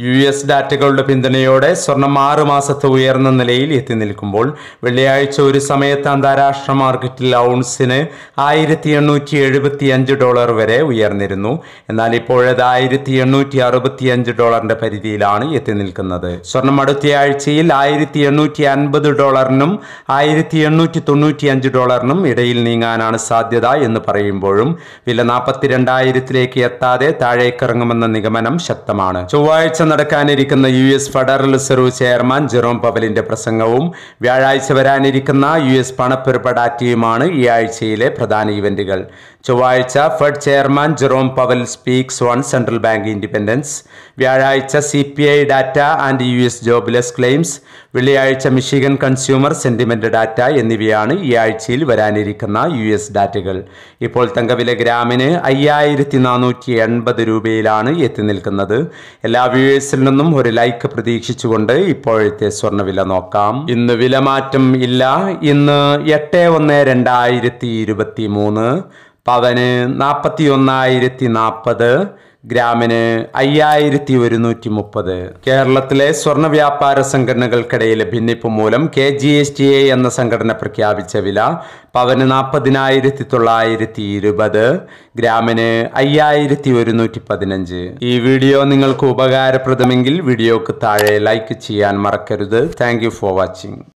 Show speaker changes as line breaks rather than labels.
U S ഡാറ്റകളുടെ പിന്തുണയോടെ സ്വർണം ആറ് മാസത്തെ ഉയർന്ന നിലയിൽ എത്തി നിൽക്കുമ്പോൾ വെള്ളിയാഴ്ച ഒരു സമയത്ത് അന്താരാഷ്ട്ര മാർക്കറ്റിൽ ഔൺസിന് ആയിരത്തി എണ്ണൂറ്റി എഴുപത്തി അഞ്ച് ഡോളർ വരെ ഉയർന്നിരുന്നു എന്നാൽ ഇപ്പോഴത് ആയിരത്തി എണ്ണൂറ്റി അറുപത്തി അഞ്ച് ഡോളറിന്റെ പരിധിയിലാണ് എത്തി നിൽക്കുന്നത് സ്വർണം അടുത്ത ആഴ്ചയിൽ ആയിരത്തി എണ്ണൂറ്റി അൻപത് ഡോളറിനും ആയിരത്തി എണ്ണൂറ്റി തൊണ്ണൂറ്റി അഞ്ച് ഡോളറിനും ഇടയിൽ നീങ്ങാനാണ് സാധ്യത എന്ന് പറയുമ്പോഴും വില നാൽപ്പത്തിരണ്ടായിരത്തിലേക്ക് എത്താതെ താഴേക്കിറങ്ങുമെന്ന നിഗമനം ശക്തമാണ് ചൊവ്വാഴ്ച നടക്കാനിരിക്കുന്ന U S federal reserve chairman Jerome പവലിന്റെ പ്രസംഗവും വ്യാഴാഴ്ച വരാനിരിക്കുന്ന യു എസ് പണപ്പെരുപ്പ ഡാറ്റയുമാണ് ഈ ആഴ്ചയിലെ പ്രധാന ഇവന്റുകൾ ചൊവ്വാഴ്ച fed chairman Jerome Powell speaks on central bank independence വ്യാഴാഴ്ച C P I data and U S jobless claims വെള്ളിയാഴ്ച മിഷിഗൻ കൺസ്യൂമർ സെന്റിമെന്റ് ഡാറ്റ എന്നിവയാണ് ഈ ആഴ്ചയിൽ വരാനിരിക്കുന്ന യു എസ് ഡാറ്റകൾ ഇപ്പോൾ തങ്കവില ഗ്രാമിന് അയ്യായിരത്തി നാനൂറ്റി എൺപത് രൂപയിലാണ് എത്തി നിൽക്കുന്നത് എല്ലാ വ്യൂവേഴ്സിൽ നിന്നും ഒരു ലൈക്ക് പ്രതീക്ഷിച്ചുകൊണ്ട് ഇപ്പോഴത്തെ സ്വർണ്ണവില നോക്കാം ഇന്ന് വിലമാറ്റം ഇല്ല ഇന്ന് എട്ട് ഒന്ന് രണ്ടായിരത്തി ഇരുപത്തി മൂന്ന് പവന് നാൽപ്പത്തി ഒന്നായിരത്തി നാൽപ്പത് ഗ്രാമിന് അയ്യായിരത്തി ഒരുന്നൂറ്റി മുപ്പത് കേരളത്തിലെ സ്വർണ്ണ വ്യാപാര സംഘടനകൾക്കിടയിലെ ഭിന്നിപ്പ് മൂലം K G S T A എന്ന സംഘടന പ്രഖ്യാപിച്ച വില പവന് നാൽപ്പതിനായിരത്തി തൊള്ളായിരത്തി ഇരുപത് ഗ്രാമിന് അയ്യായിരത്തി ഒരുന്നൂറ്റി പതിനഞ്ച് ഈ വീഡിയോ നിങ്ങൾക്ക് ഉപകാരപ്രദമെങ്കിൽ വീഡിയോക്ക് താഴെ ലൈക്ക് ചെയ്യാൻ മറക്കരുത് താങ്ക് ഫോർ വാച്ചിങ്